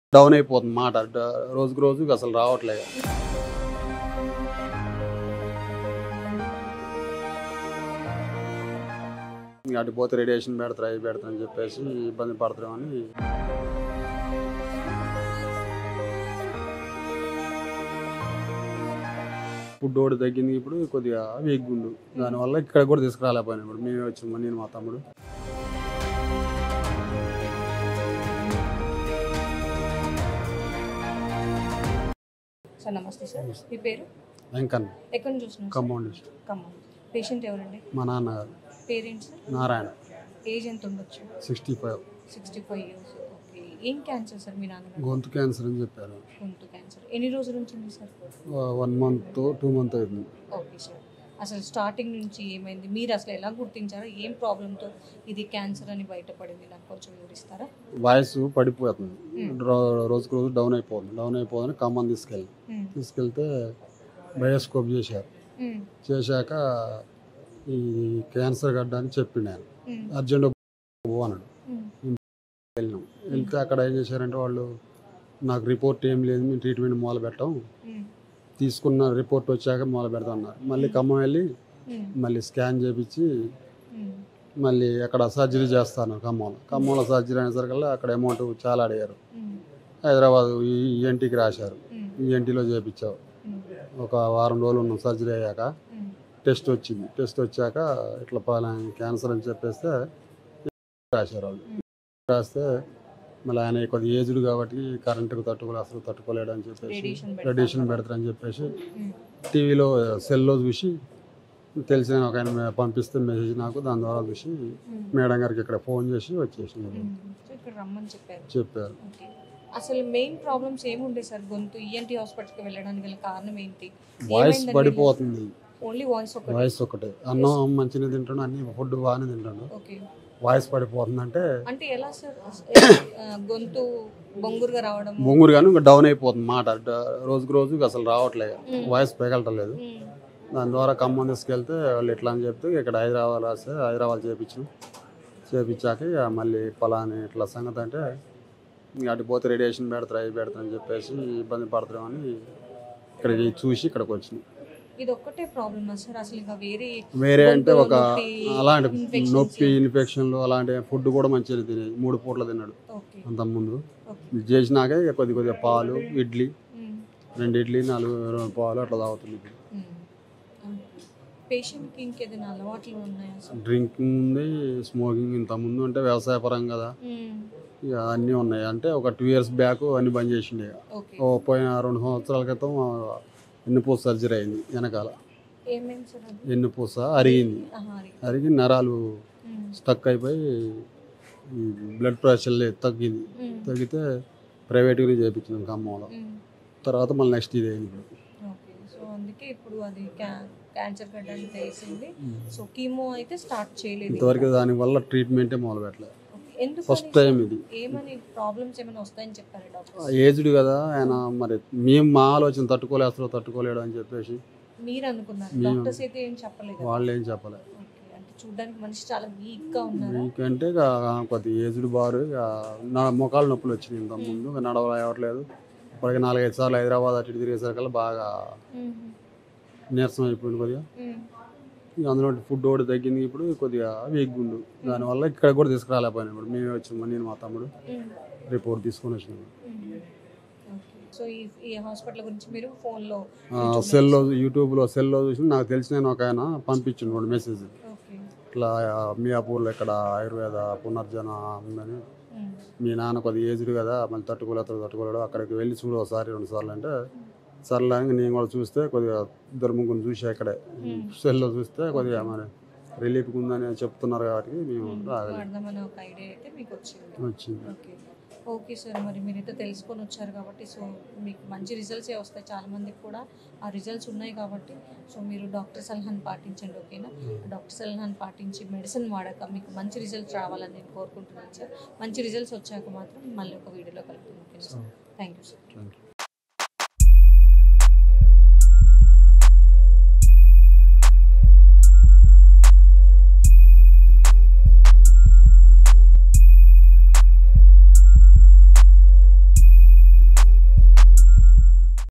Down అయిపోతుంది మాట డ- రోజుకు రోజుకి అసలు రావట్లేదు ఇంక అటు పోతే రేడియేషన్ పెడతారు అవి పెడతారు అని చెప్పేసి ఇబ్బంది పడతామని ఫుడ్ ఒకటి తగ్గింది ఇప్పుడు కొద్దిగా వీక్ గుండు దానివల్ల ఇక్కడ కూడా తీసుకురాలేకపోయినా ఇప్పుడు మేమే వచ్చాము నేను మా తమ్ముడు సార్ నమస్తే సార్ మీ పేరు వెంకన్న ఎక్కడి నుంచి చూస్తున్నారు ఖమ్మం డిస్ట్రిక్ట్ ఖమ్మం పేషెంట్ ఎవరండి మా నాన్నగారు పేరెంట్స్ నారాయణ ఏజ్ ఎంత ఉండొచ్చు sixty five sixty five years okay ఏం క్యాన్సర్ సార్ మీ నాన్నగారు గొంతు క్యాన్సర్ అని చెప్పారు గొంతు క్యాన్సర్ ఎన్ని రోజుల నుంచి ఉంది sir one month two month అవుతుంది ఓకే సార్ అసలు స్టార్టింగ్ నుంచి ఏమైంది మీరు అసలు ఎలా గుర్తించారో ఏం ప్రాబ్లంతో ఇది క్యాన్సర్ అని బయటపడింది నాకు కొంచెం వివరిస్తారా వాయిస్ పడిపోతుంది రో- రోజుకు రోజు డౌన్ అయిపోతుంది డౌన్ అయిపోతుంది ఖమ్మం తీసుకెళ్ళి మ్మ్. తీసుకెళ్తే బయోస్కోప్ చేశారు మ్మ్. చేశాక ఈ క్యాన్సర్ గడ్డ అని చెప్పిండు ఆయన మ్మ్. అర్జెంట్ పో అన్నాడు మ్మ్. వెళ్ళినాం వెళ్తే అక్కడ ఏం చేశారంటే వాళ్ళు నాకు రిపోర్ట్ ఏం లేదు మేము ట్రీట్మెంట్ మొదలు పెట్టాం మ్మ్. తీసుకున్న రిపోర్ట్ వచ్చాక మొదలు పెడతాం అన్నారు మళ్ళీ ఖమ్మం వెళ్ళి మ్మ్. మళ్ళీ స్కాన్ చేపించి మ్మ్. మళ్ళీ అక్కడ సర్జరీ చేస్తాను ఖమ్మంలో ఖమ్మంలో సర్జరీ అనేసరికల్లా అక్కడ అమౌంట్ చాలా అడిగారు మ్మ్. హైదరాబాద్ ఈ ఈఎన్టీకి రాశారు మ్మ్. ఈఎన్టీలో చేపించావు మ్మ్. ఒక వారం రోజులు ఉన్నాం సర్జరీ అయ్యాక మ్మ్. టెస్ట్ వచ్చింది టెస్ట్ వచ్చాక ఇట్లా పలానా క్యాన్సర్ అని చెప్పేస్తే రాశారు వాళ్ళు రాస్తే మళ్ళీ ఆయన కొద్దిగా ఏజ్డ్ కాబట్టి కరెంటుకు తట్టుకోలే అసలు తట్టుకోలేడు అని చెప్పేసి రేడియేషన్ రేడియేషన్ పెడతారని చెప్పేసి మ్మ్. టీవీలో సెల్లో చూసి తెలిసిన ఒక ఆయన పంపిస్తే మెసేజ్ నాకు దాని ద్వారా చూసి మ్మ్. మేడం గారికి ఇక్కడ ఫోన్ చేసి వచ్చేసింది మ్మ్. సో ఇక్కడ రమ్మని చెప్పారు చెప్పారు ఓకే. అసలు మెయిన్ ప్రాబ్లమ్స్ ఏముండే సార్ గొంతు ఈఎన్టీ హాస్పిటల్కి వెళ్ళడానికి గల కారణం ఏంటి వాయిస్ పడిపోతుంది ఓన్లీ వాయిస్ ఒకటి వాయిస్ ఒకటే అన్నం మంచిగా తింటాడు అన్ని ఫుడ్ బాగానే తింటాడు ఓకే వాయిస్ పడిపోతుంది అంటే అంటే ఎలా సార్ ఆ, గొంతు బొంగురుగా రావడం బొంగురు కానీ ఇంకా డౌన్ అయిపోతుంది మాట డ- రోజుకు రోజుకి అసలు రావట్లేదు వాయిస్ పెగలటలేదు దాని ద్వారా ఖమ్మం తీసుకెళ్తే వాళ్ళు ఎట్లా అని చెప్తే ఇక్కడ హైదరాబాద్ రాస్తే హైదరాబాద్ చేపించాం చేపించాక ఇక మళ్ళీ పలాని ఇట్లా సంగతి అంటే ఇంక అటు పోతే రేడియేషన్ పెడతారు అవి పెడతారు అని చెప్పేసి ఇబ్బంది పడతామని ఇక్కడికి చూసి ఇక్కడికి వచ్చినాం ఇది ఒక్కటే ప్రాబ్లమా సార్ అసలు ఇంకా వేరే వేరే అంటే ఒక గొంతులో నొప్పి, అలాంటి infections. నొప్పి ఇన్ఫెక్షన్లు అలాంటి ఫుడ్ కూడా మంచిగా తినేది మూడు పూట్ల తిన్నాడు ఓకే అంతకుముందు ఓకే ఇది చేసినాక ఇక కొద్ది కొద్దిగా పాలు ఇడ్లీ మ్మ్. రెండు ఇడ్లీ నాలుగు రెండు పాలు అట్లా తాగుతుంది ఇప్పుడు పేషెంట్కి ఇంకేదైనా అలవాట్లు ఉన్నాయా సార్ డ్రింకింగ్ ఉంది స్మోకింగ్ ఇంత ముందు అంటే వ్యవసాయ పరం కదా మ్మ్. ఇక అన్నీ ఉన్నాయి అంటే ఒక టూ ఇయర్స్ బ్యాక్ అన్ని బంద్ చేసిండే ఇక. ఓకే ఓ పోయిన రెండు సంవత్సరాల క్రితం ఎన్నుపూస సర్జరీ అయింది వెనకాల ఏమేమి సార్ అది ఎన్నుపూస అరిగింది ఆహా, అది. అరిగి నరాలు మ్మ్. స్టక్ అయిపోయి ఈ బ్లడ్ ప్రెషర్ లేదు తగ్గింది మ్మ్. తగ్గితే ప్రైవేట్గా చేయించినాం ఖమ్మంలో మ్మ్. తర్వాత మళ్ళీ నెక్స్ట్ ఇది అయింది ఇప్పుడు ఓకే సో అందుకే ఇప్పుడు అది క్యా- క్యాన్సర్ గడ్డ అని తెలిసింది సో కీమో అయితే స్టార్ట్ చేయలేదు ఇంతవరకు దానివల్ల ట్రీట్మెంటే మొదలు పెట్టలేదు ఓకే. ఎందుకు ఫస్ట్ అని టైం ఇది ఏమని ప్రాబ్లమ్స్ ఏమైనా వస్తాయని చెప్పారు డాక్టర్ ఏజ్డ్ కదా ఆయన మరి మేము మా ఆలోచన తట్టుకోలేస్తారో తట్టుకోలేడు అని చెప్పేసి మీరు అనుకున్నారు మేము- డాక్టర్స్ అయితే ఏం చెప్పలేదు వాళ్ళు ఏం చెప్పలే ఓకే అంటే చూడడానికి మనిషి చాలా వీక్ గా ఉన్నారా వీకంటే ఇక కొద్ది ఏజ్డ్ బారు ఇక నా మొఖాలు నొప్పులు వచ్చినాయి ఇంత ముందు ఇక నడవలేవట్లేదు ఇప్పటికి నాలుగైదు సార్లు హైదరాబాద్ అటు ఇటు తిరిగేసరికల్లా బాగా మ్మ్. నీరసం అయిపోయింది కొద్దిగా మ్మ్. ఇక అందులో ఫుడ్ ఒకటి తగ్గింది ఇప్పుడు కొద్దిగా వీక్ గుండు దానివల్ల ఇక్కడ కూడా తీసుకురాలేకపోయినా ఇప్పుడు మేమే వచ్చాము నేను మా తమ్ముడు మ్మ్. రిపోర్ట్ తీసుకొని వచ్చినాము మ్మ్. ఓకే. సో ఈ ఈ హాస్పిటల్ గురించి మీరు ఫోన్లో ఆ, సెల్లో యూట్యూబ్లో సెల్లో చూసి నాకు తెలిసిన ఒక ఆయన పంపించిండు మెసేజ్ ఓకే ఇట్లా మియాపూర్లో ఇక్కడ ఆయుర్వేద పునర్జన ఉందని మ్మ్. మీ నాన్న కొద్దిగా ఏజ్డ్ కదా మళ్ళీ తట్టుకోలేతాడు తట్టుకోలేడు అక్కడికి వెళ్ళి చూడు ఒకసారి రెండు సార్లు అంటే సర్లే అని నేను కూడా చూస్తే కొద్దిగా ఇద్దరు ముగ్గురు చూసి అక్కడే సెల్లో చూస్తే కొద్దిగా మరి రిలీఫ్ ఉందని చెప్తున్నారు కాబట్టి మేము రాగలి వాడదామని ఒక ఐడియా అయితే మీకు వచ్చింది వచ్చింది ఓకే ఓకే సార్ మరి మీరైతే తెలుసుకొని వచ్చారు కాబట్టి సో మీకు మంచి రిజల్ట్సే వస్తాయి చాలా మందికి కూడా ఆ రిజల్ట్స్ ఉన్నాయి కాబట్టి సో మీరు డాక్టర్ సలహాను పాటించండి ఓకేనా డాక్టర్ సలహాను పాటించి మెడిసిన్ వాడాక మీకు మంచి రిజల్ట్స్ రావాలని నేను కోరుకుంటున్నాను సార్ మంచి రిజల్ట్స్ వచ్చాక మాత్రం మళ్ళీ ఒక వీడియోలో కలుపుతాను okay sir thank you sir thank you